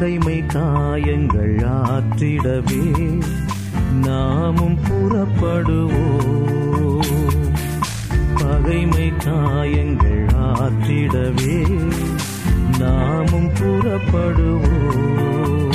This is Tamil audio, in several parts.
பகைமை காயங்கள் ஆற்றிடவே நாமும் புறப்படுவோம் பகைமை காயங்கள் ஆற்றிடவே நாமும் புறப்படுவோம்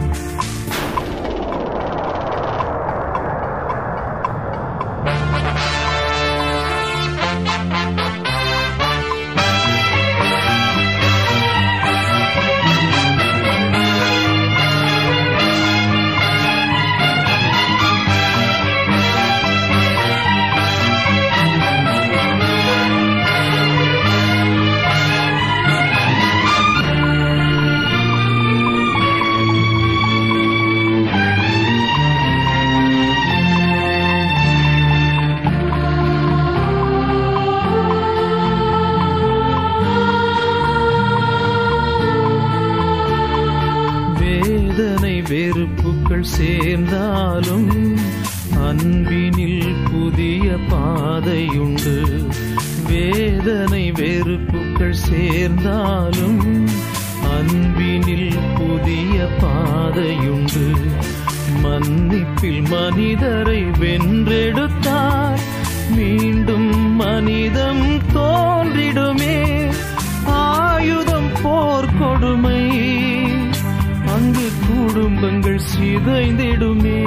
வேதனை வெறுப்புகள் சேர்ந்தாலும் அன்பினில் புதிய பாதையுண்டு வேதனை வெறுப்புகள் சேர்ந்தாலும் அன்பினில் புதிய பாதையுண்டு மன்னிப்பில் மனிதரை வென்றெடுத்தார் மீண்டும் மனிதம் தோன்றிடுமே ஆயுதம் போர் கொடுமை அங்கு குடும்பங்கள் சிதைந்திடுமே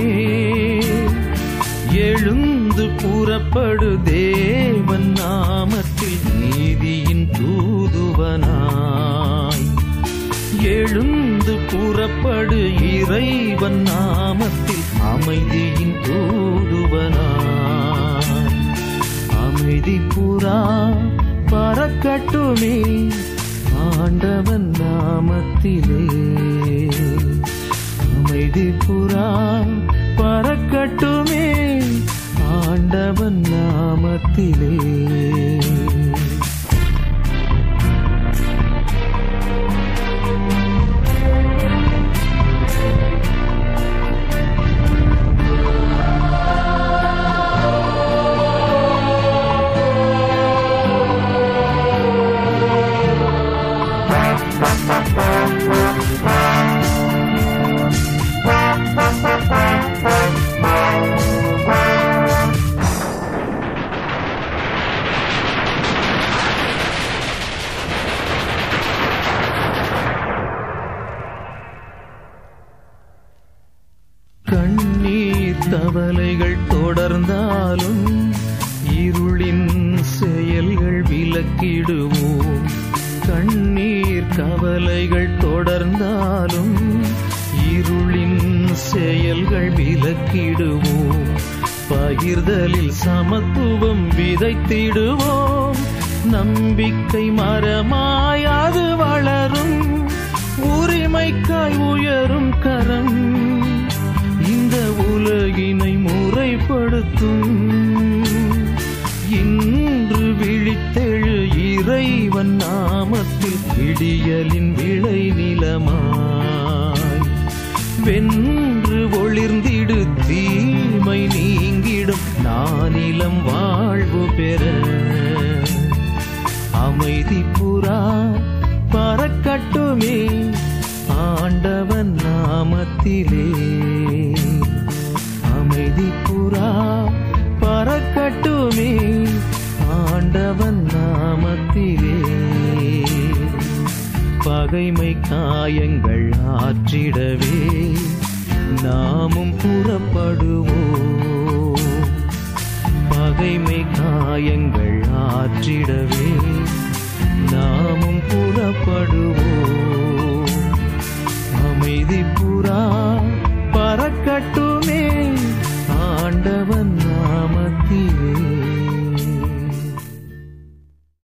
எழுந்து புறப்படு தேவன் நாமத்தில் நீதியின் தூதுவனாய் எழுந்து புறப்படு இறைவன் நாமத்தில் அமைதியின் தூதுவனாய் அமைதி புறா பறக்கட்டுமே ஆண்டவன் நாமத்திலே அமைதி புறா பறக்கட்டுமே ஆண்டவன் நாமத்திலே கண்ணீர் தவளைகள் தொடர்ந்தாலும் இருளின் செயல்கள் விலக்கிடுவோம் கண்ணீர் கவலைகள் தொடர்ந்தாலும் இருளின் செயல்கள் விலக்கிடுவோம் பகிர்தலில் சமத்துவம் விதைத்திடுவோம் நம்பிக்கை மரமாய் அது வளரும் உரிமைக்காய் உயரும் கரம் இந்த உலகினை முறைப்படுத்தும் இன்று விழித்தெழு இறைவன் நாமத்தில் விடியலின் விளை நிலமாய் வென்று ஒளிர்ந்திடு தீமை நீங்கிடும் நானிலம் வாழ்வு பெற அமைதி புறா பறக்கட்டுமே ஆண்டவன் நாமத்திலே அமைதி புறா பறக்கட்டுமே ஆண்டவன் நாமத்திலே பகைமை காயங்கள் ஆற்றிடவே நாமும் புறப்படுவோம் பகைமை காயங்கள் ஆற்றிடவே நாமும் புறப்படுவோம்